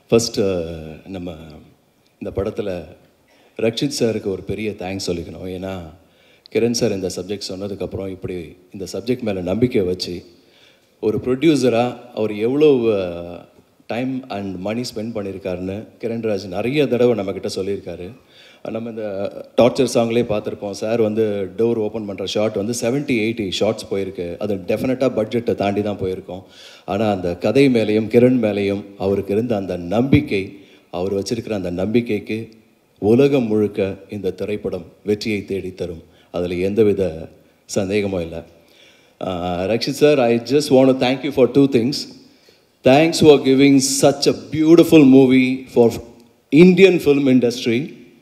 First நம்ம இந்த படத்தில் ரக்ஷித் சாருக்கு ஒரு பெரிய தேங்க்ஸ் சொல்லிக்கணும் ஏன்னா கிரண் சார் இந்த சப்ஜெக்ட் சொன்னதுக்கப்புறம் இப்படி இந்த சப்ஜெக்ட் மேலே நம்பிக்கை வச்சு ஒரு ப்ரொடியூசராக அவர் எவ்வளோ டைம் அண்ட் மணி ஸ்பெண்ட் பண்ணியிருக்காருன்னு கிரண்ராஜ் நிறைய தடவை நம்மக்கிட்ட சொல்லியிருக்காரு நம்ம இந்த டார்ச்சர் சாங்லேயே பார்த்துருப்போம் சார் வந்து டோர் ஓப்பன் பண்ணுற ஷாட் வந்து 70 எயிட்டி ஷார்ட்ஸ் போயிருக்கு அது டெஃபினட்டாக பட்ஜெட்டை தாண்டி தான் போயிருக்கோம் ஆனால் அந்த கதை மேலேயும் கிரண் மேலேயும் அவருக்கு இருந்த அந்த நம்பிக்கை அவர் வச்சிருக்கிற அந்த நம்பிக்கைக்கு உலகம் முழுக்க இந்த திரைப்படம் வெற்றியை தேடி தரும் அதில் எந்தவித சந்தேகமும் இல்லை Rakshit sir I just want thank you for two things thanks for giving such a beautiful movie for Indian film industry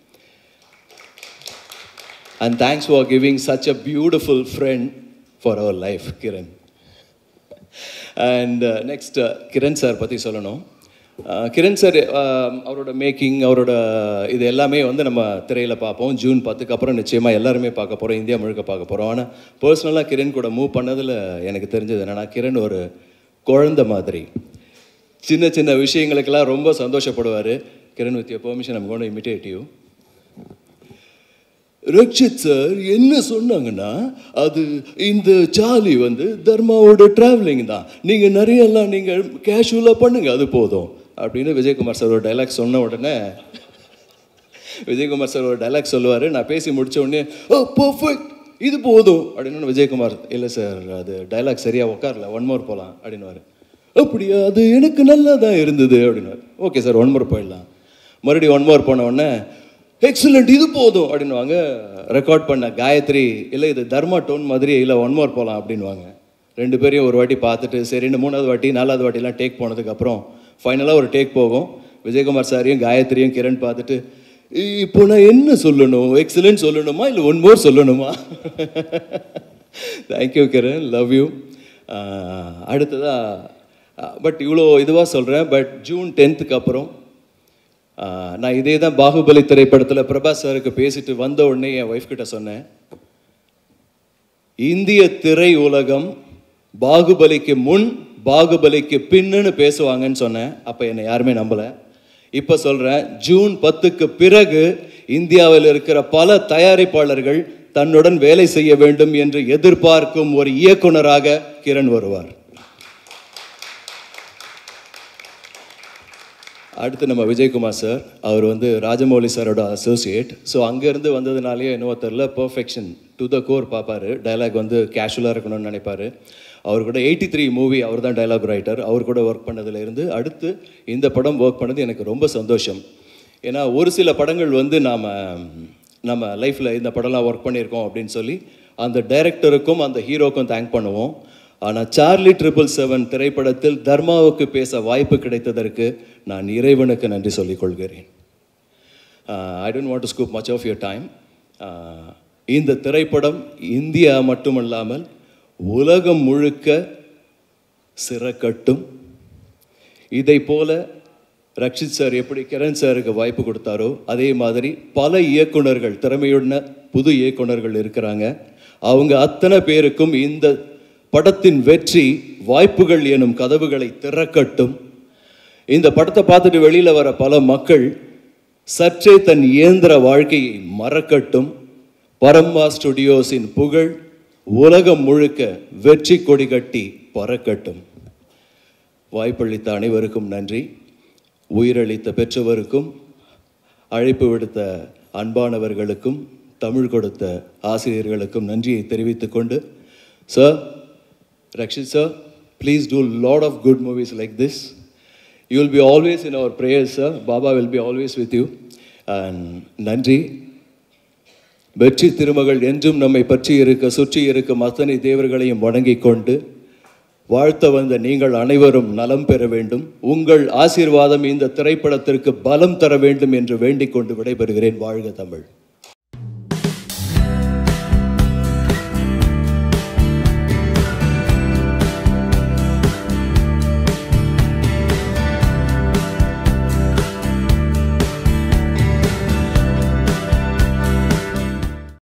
and thanks for giving such a beautiful friend for our life, Kiran. And next Kiran sir பற்றி சொல்லணும் Uh, Kiran sir அவரோட making அவரோட இது எல்லாமே வந்து நம்ம திரையில் பார்ப்போம் ஜூன் பத்துக்கு அப்புறம் நிச்சயமாக எல்லாருமே பார்க்க போகிறோம் இந்தியா முழுக்க பார்க்க போகிறோம் ஆனால் பர்சனலாக கிரண் கூட மூவ் பண்ணதில் எனக்கு தெரிஞ்சது என்னென்னா கிரண் ஒரு குழந்தை மாதிரி சின்ன சின்ன விஷயங்களுக்கெல்லாம் ரொம்ப சந்தோஷப்படுவார் கிரண் வித் யோர் பெர்மிஷன் நம்ம கொண்டு இமிட்டேட் யூ ரக்ஷித் சார் என்ன சொன்னாங்கன்னா அது இந்த ஜாலி வந்து தர்மாவோட டிராவலிங் தான் நீங்கள் நிறையெல்லாம் நீங்கள் கேஷுவலாக பண்ணுங்க அது போதும் அப்படின்னு விஜயகுமார் சார் ஒரு டைலாக் சொன்ன உடனே விஜயகுமார் சார் ஒரு டைலாக் சொல்லுவார் நான் பேசி முடிச்ச உடனே ஓ பர்ஃபெக்ட் இது போதும் அப்படின்னு விஜயகுமார் இல்லை சார் அது டைலாக் சரியாக உட்காரல ஒன் மோர் போகலாம் அப்படின்னுவார் அப்படியா அது எனக்கு நல்லா தான் இருந்தது அப்படின்னுவார் ஓகே சார் ஒன் மோர் போயிடலாம் மறுபடியும் ஒன் மோர் போன உடனே எக்ஸலண்ட் இது போதும் அப்படின்னுவாங்க ரெக்கார்ட் பண்ண காயத்ரி இல்லை இது தர்மா டோன் மாதிரி இல்லை ஒன் மோர் போகலாம் அப்படின்வாங்க ரெண்டு பேரையும் ஒரு வாட்டி பார்த்துட்டு சரின்னு மூணாவது வாட்டி நாலாவது வாட்டிலாம் டேக் போனதுக்கப்புறம் ஃபைனலாக ஒரு டேக் போகும் விஜயகுமார் சாரையும் காயத்ரியும் கிரண் பார்த்துட்டு இப்போ நான் என்ன சொல்லணும் எக்ஸலண்ட் சொல்லணுமா இல்லை ஒன் மோர் சொல்லணுமா தேங்க்யூ கிரண் லவ் யூ அடுத்ததாக பட் இவ்வளோ இதுவாக சொல்கிறேன் பட் ஜூன் டென்த்துக்கு அப்புறம் ஆஹ் நான் இதே தான் பாகுபலி திரைப்படத்தில் பிரபாஸ் சாருக்கு பேசிட்டு வந்த உடனே என் ஒய்ஃப் கிட்ட சொன்னேன் இந்திய திரை உலகம் பாகுபலிக்கு முன் பாகுபலிக்கு பின்னுன்னு பேசுவாங்கன்னு சொன்னேன் அப்போ என்னை யாருமே நம்பலை இப்போ சொல்கிறேன் ஜூன் பத்துக்கு பிறகு இந்தியாவில் இருக்கிற பல தயாரிப்பாளர்கள் தன்னுடன் வேலை செய்ய வேண்டும் என்று எதிர்பார்க்கும் ஒரு இயக்குனராக கிரண் வருவார் அடுத்து நம்ம விஜயகுமார் சார் அவர் வந்து ராஜமௌலி சாரோட அசோசியேட் ஸோ அங்கேருந்து வந்ததுனாலேயே என்னவோ தெரில பர்ஃபெக்ஷன் டு த கோர் பார்ப்பாரு டைலாக் வந்து கேஷுவலாக இருக்கணும்னு நினைப்பாரு அவர் கூட எயிட்டி த்ரீ மூவி அவர் தான் டைலாக் ரைட்டர் அவர் கூட ஒர்க் பண்ணதுலேருந்து அடுத்து இந்த படம் ஒர்க் பண்ணது எனக்கு ரொம்ப சந்தோஷம் ஏன்னா ஒரு சில படங்கள் வந்து நாம் நம்ம லைஃப்பில் இந்த படம்லாம் ஒர்க் பண்ணியிருக்கோம் அப்படின்னு சொல்லி அந்த டைரக்டருக்கும் அந்த ஹீரோக்கும் தேங்க் பண்ணுவோம் ஆனால் சார்லி ட்ரிபிள் செவன் திரைப்படத்தில் தர்மாவுக்கு பேச வாய்ப்பு கிடைத்ததற்கு நான் இறைவனுக்கு நன்றி சொல்லிக் கொள்கிறேன் I don't want to scoop much of your time இந்த திரைப்படம் இந்தியா மட்டுமல்லாமல் உலகம் முழுக்க சிறக்கட்டும் இதை போல ரக்ஷித் சார் எப்படி கிரண் சாருக்கு வாய்ப்பு கொடுத்தாரோ அதே மாதிரி பல இயக்குனர்கள் திறமையுள்ள புது இயக்குனர்கள் இருக்கிறாங்க அவங்க அத்தனை பேருக்கும் இந்த படத்தின் வெற்றி வாய்ப்புகள் எனும் கதவுகளை திறக்கட்டும் இந்த படத்தை பார்த்துட்டு வெளியில வர பல மக்கள் சற்றே தன் இயந்திர வாழ்க்கையை மறக்கட்டும் பரம்மா ஸ்டுடியோஸின் புகழ் உலகம் முழுக்க வெற்றி கொடி கட்டி பறக்கட்டும் வாய்ப்பளித்த அனைவருக்கும் நன்றி உயிரளித்த பெற்றவருக்கும் அழைப்பு விடுத்த அன்பானவர்களுக்கும் தமிழ் கொடுத்த ஆசிரியர்களுக்கும் நன்றியை தெரிவித்துக் கொண்டு sir Rakshit sir please do lot of good movies like this you will be always in our prayers sir Baba will be always with you and நன்றி வெற்றி திருமகள் என்றும் நம்மை பற்றி இருக்க சுற்றி இருக்கும் அத்தனை தேவர்களையும் வணங்கிக் கொண்டு வாழ்த்த வந்த நீங்கள் அனைவரும் நலம் பெற வேண்டும் உங்கள் ஆசீர்வாதம் இந்த திரைப்படத்திற்கு பலம் தர வேண்டும் என்று வேண்டிக் கொண்டு விடைபெறுகிறேன் வாழ்க தமிழ்